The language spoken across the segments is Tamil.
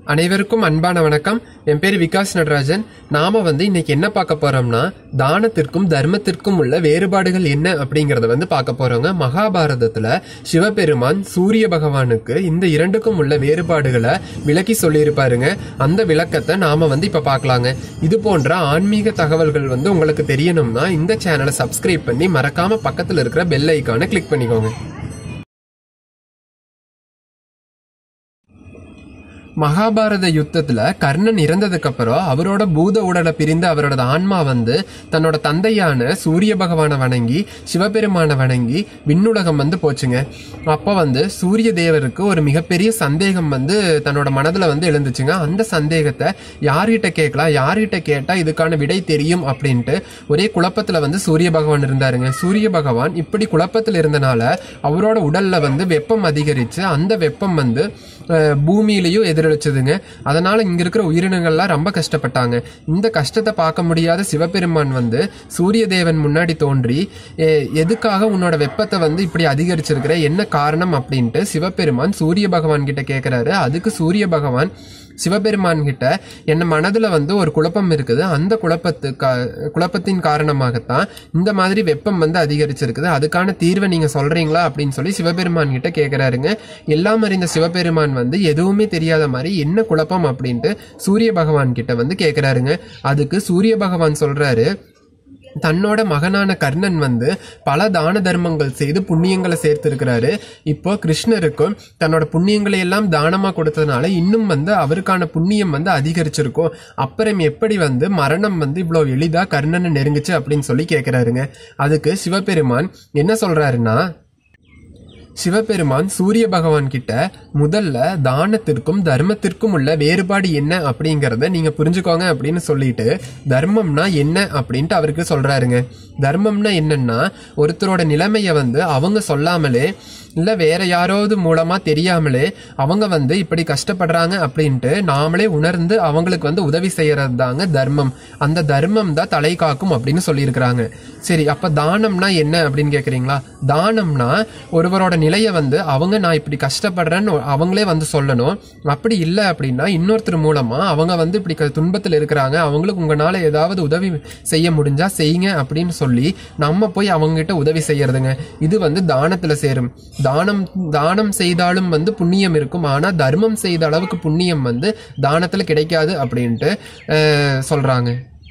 அனைவருக்கும் அன்பான வணக்கம் என் பேர் விகாஸ் நடராஜன் நாம வந்து இன்னைக்கு என்ன பார்க்க போறோம்னா தானத்திற்கும் தர்மத்திற்கும் உள்ள வேறுபாடுகள் என்ன அப்படிங்கறத வந்து பார்க்க போறோங்க மகாபாரதத்துல சிவபெருமான் சூரிய பகவானுக்கு இந்த இரண்டுக்கும் உள்ள வேறுபாடுகளை விளக்கி சொல்லியிருப்பாருங்க அந்த விளக்கத்தை நாம வந்து இப்ப பார்க்கலாங்க இது போன்ற ஆன்மீக தகவல்கள் வந்து உங்களுக்கு தெரியணும்னா இந்த சேனலை சப்ஸ்கிரைப் பண்ணி மறக்காம பக்கத்துல இருக்கிற பெல் ஐக்கானை கிளிக் பண்ணிக்கோங்க மகாபாரத யுத்தத்துல கர்ணன் இறந்ததுக்கு அப்புறம் அவரோட பூத உடலை பிரிந்து அவரோட ஆன்மா வந்து தன்னோட தந்தையான சூரிய பகவானை வணங்கி சிவபெருமானை வணங்கி விண்ணுலகம் வந்து போச்சுங்க அப்ப வந்து சூரிய தேவருக்கு ஒரு மிகப்பெரிய சந்தேகம் வந்து தன்னோட மனதுல வந்து எழுந்துச்சுங்க அந்த சந்தேகத்தை யார்கிட்ட கேட்கலாம் யார்கிட்ட கேட்டா இதுக்கான விடை தெரியும் அப்படின்ட்டு ஒரே குழப்பத்துல வந்து சூரிய பகவான் இருந்தாருங்க சூரிய பகவான் இப்படி குழப்பத்தில் இருந்தனால அவரோட உடல்ல வந்து வெப்பம் அதிகரிச்சு அந்த வெப்பம் வந்து அஹ், பூமியிலையும் எதிரொலிச்சதுங்க அதனால இங்க இருக்கிற உயிரினங்கள்லாம் ரொம்ப கஷ்டப்பட்டாங்க இந்த கஷ்டத்தை பார்க்க முடியாத சிவபெருமான் வந்து சூரிய தேவன் முன்னாடி தோன்றி "எ- எதுக்காக உன்னோட வெப்பத்தை வந்து இப்படி அதிகரிச்சிருக்கிற என்ன காரணம் அப்படின்ட்டு சிவபெருமான் சூரிய பகவான் கிட்ட கேட்கிறாரு அதுக்கு சூரிய பகவான் சிவபெருமான் கிட்ட என்ன மனதுல வந்து ஒரு குழப்பம் இருக்குது அந்த குழப்பத்துக்கு குழப்பத்தின் காரணமாகத்தான் இந்த மாதிரி வெப்பம் வந்து அதிகரிச்சிருக்குது அதுக்கான தீர்வை நீங்க சொல்றீங்களா அப்படின்னு சொல்லி சிவபெருமான் கிட்ட கேக்குறாருங்க எல்லாம் அறிந்த சிவபெருமான் வந்து எதுவுமே தெரியாத மாதிரி என்ன குழப்பம் அப்படின்ட்டு சூரிய பகவான் கிட்ட வந்து கேக்குறாருங்க அதுக்கு சூரிய பகவான் சொல்றாரு தன்னோட மகனான கர்ணன் வந்து பல தான தர்மங்கள் செய்து புண்ணியங்களை சேர்த்திருக்கிறாரு இப்போ கிருஷ்ணருக்கும் தன்னோட புண்ணியங்களை எல்லாம் தானமா கொடுத்ததுனால இன்னும் வந்து அவருக்கான புண்ணியம் வந்து அதிகரிச்சிருக்கும் அப்புறம் எப்படி வந்து மரணம் வந்து இவ்வளவு எளிதா கர்ணனை நெருங்குச்சு அப்படின்னு சொல்லி கேக்குறாருங்க அதுக்கு சிவபெருமான் என்ன சொல்றாருன்னா சிவபெருமான் சூரிய பகவான் கிட்ட முதல்ல தானத்திற்கும் தர்மத்திற்கும் உள்ள வேறுபாடு என்ன அப்படிங்கறத நீங்க புரிஞ்சுக்கோங்க அப்படின்னு சொல்லிட்டு தர்மம்னா என்ன அப்படின்ட்டு அவருக்கு சொல்றாருங்க தர்மம்னா என்னன்னா ஒருத்தரோட நிலைமைய வந்து அவங்க சொல்லாமலே இல்ல வேற யாராவது மூலமா தெரியாமலே அவங்க வந்து இப்படி கஷ்டப்படுறாங்க அப்படின்ட்டு நாமளே உணர்ந்து அவங்களுக்கு வந்து உதவி செய்யறது தாங்க தர்மம் அந்த தர்மம் தான் தலை காக்கும் அப்படின்னு சொல்லியிருக்கிறாங்க சரி அப்ப தானம்னா என்ன அப்படின்னு கேக்குறீங்களா தானம்னா ஒருவரோட நிலையை வந்து அவங்க நான் இப்படி கஷ்டப்படுறேன்னு அவங்களே வந்து சொல்லணும் அப்படி இல்லை அப்படின்னா இன்னொருத்தர் மூலமா அவங்க வந்து இப்படி க- துன்பத்தில் இருக்கிறாங்க அவங்களுக்கு உங்களால ஏதாவது உதவி செய்ய முடிஞ்சா செய்யுங்க அப்படின்னு சொல்லி நம்ம போய் அவங்க கிட்ட உதவி செய்யறதுங்க இது வந்து தானத்துல சேரும் தானம் தானம் செய்தாலும் வந்து புண்ணியம் இருக்கும் ஆனா தர்மம் செய்த அளவுக்கு புண்ணியம் வந்து தானத்துல கிடைக்காது அப்படின்ட்டு அஹ், சொல்றாங்க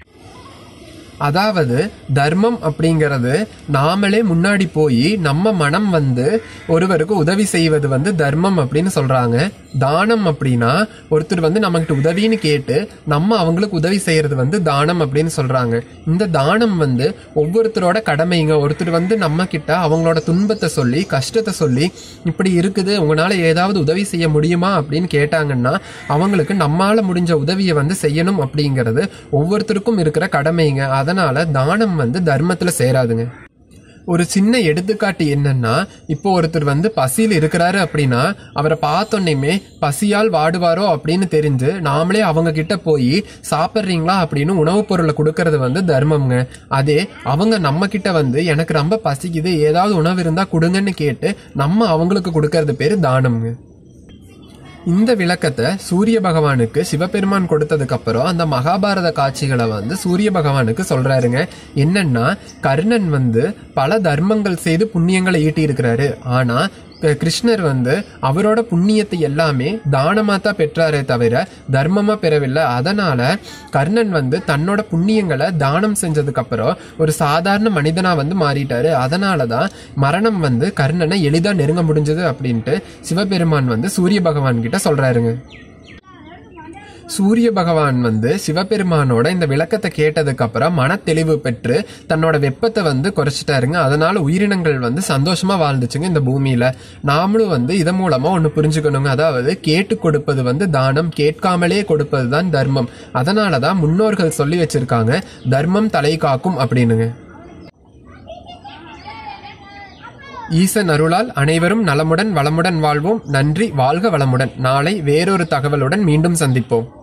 அதாவது தர்மம் அப்படிங்கிறது நாமளே முன்னாடி போய் நம்ம மனம் வந்து ஒருவருக்கு உதவி செய்வது வந்து தர்மம் அப்படின்னு சொல்றாங்க தானம் அப்படின்னா ஒருத்தர் வந்து நம்மகிட்ட உதவின்னு கேட்டு நம்ம அவங்களுக்கு உதவி செய்யறது வந்து தானம் அப்படின்னு சொல்றாங்க இந்த தானம் வந்து ஒவ்வொருத்தரோட கடமைங்க ஒருத்தர் வந்து நம்ம கிட்ட அவங்களோட துன்பத்தை சொல்லி கஷ்டத்தை சொல்லி இப்படி இருக்குது உங்களால ஏதாவது உதவி செய்ய முடியுமா அப்படின்னு கேட்டாங்கன்னா அவங்களுக்கு நம்மால முடிஞ்ச உதவியை வந்து செய்யணும் அப்படிங்கிறது ஒவ்வொருத்தருக்கும் இருக்கிற கடமைங்க அதனால தானம் வந்து தர்மத்துல சேராதுங்க ஒரு சின்ன எடுத்துக்காட்டு என்னன்னா இப்போ ஒருத்தர் வந்து பசியில் இருக்கிறாரு அப்படின்னா அவரை பார்த்தோன்னையுமே பசியால் வாடுவாரோ அப்படின்னு தெரிஞ்சு நாமளே அவங்க கிட்ட போய் சாப்பிட்றீங்களா அப்படின்னு உணவுப் பொருளை கொடுக்கறது வந்து தர்மம்ங்க அதே அவங்க நம்ம கிட்ட வந்து எனக்கு ரொம்ப பசிக்குது ஏதாவது உணவு இருந்தா கொடுங்கன்னு கேட்டு நம்ம அவங்களுக்கு கொடுக்கறது பேரு தானம்ங்க இந்த விளக்கத்தை சூரிய பகவானுக்கு சிவபெருமான் கொடுத்ததுக்கு அப்புறம் அந்த மகாபாரத காட்சிகளை வந்து சூரிய பகவானுக்கு சொல்றாருங்க என்னன்னா கர்ணன் வந்து பல தர்மங்கள் செய்து புண்ணியங்களை ஈட்டி இருக்கிறாரு ஆனா க- கிருஷ்ணர் வந்து அவரோட புண்ணியத்தை எல்லாமே தானமா தான் பெற்றாரே தவிர தர்மமா பெறவில்லை அதனால கர்ணன் வந்து தன்னோட புண்ணியங்களை தானம் செஞ்சதுக்கு அப்புறம் ஒரு சாதாரண மனிதனா வந்து மாறிட்டாரு அதனால தான் மரணம் வந்து கர்ணனை எளிதா நெருங்க முடிஞ்சது அப்படின்ட்டு சிவபெருமான் வந்து சூரிய பகவான் கிட்ட சொல்றாருங்க சூரிய பகவான் வந்து சிவபெருமானோட இந்த விளக்கத்தை கேட்டதுக்கு அப்புறம் மன தெளிவு பெற்று தன்னோட வெப்பத்தை வந்து குறைச்சிட்டாருங்க அதனால உயிரினங்கள் வந்து சந்தோஷமா வாழ்ந்துச்சுங்க இந்த பூமியில நாமளும் வந்து இதன் மூலமா ஒண்ணு புரிஞ்சுக்கணுங்க அதாவது கேட்டு கொடுப்பது வந்து தானம் கேட்காமலே கொடுப்பது தான் தர்மம் அதனாலதான் முன்னோர்கள் சொல்லி வச்சிருக்காங்க தர்மம் தலை காக்கும் அப்படின்னுங்க ஈசன் அருளால் அனைவரும் நலமுடன் வளமுடன் வாழ்வோம் நன்றி வாழ்க வளமுடன் நாளை வேறொரு தகவலுடன் மீண்டும் சந்திப்போம்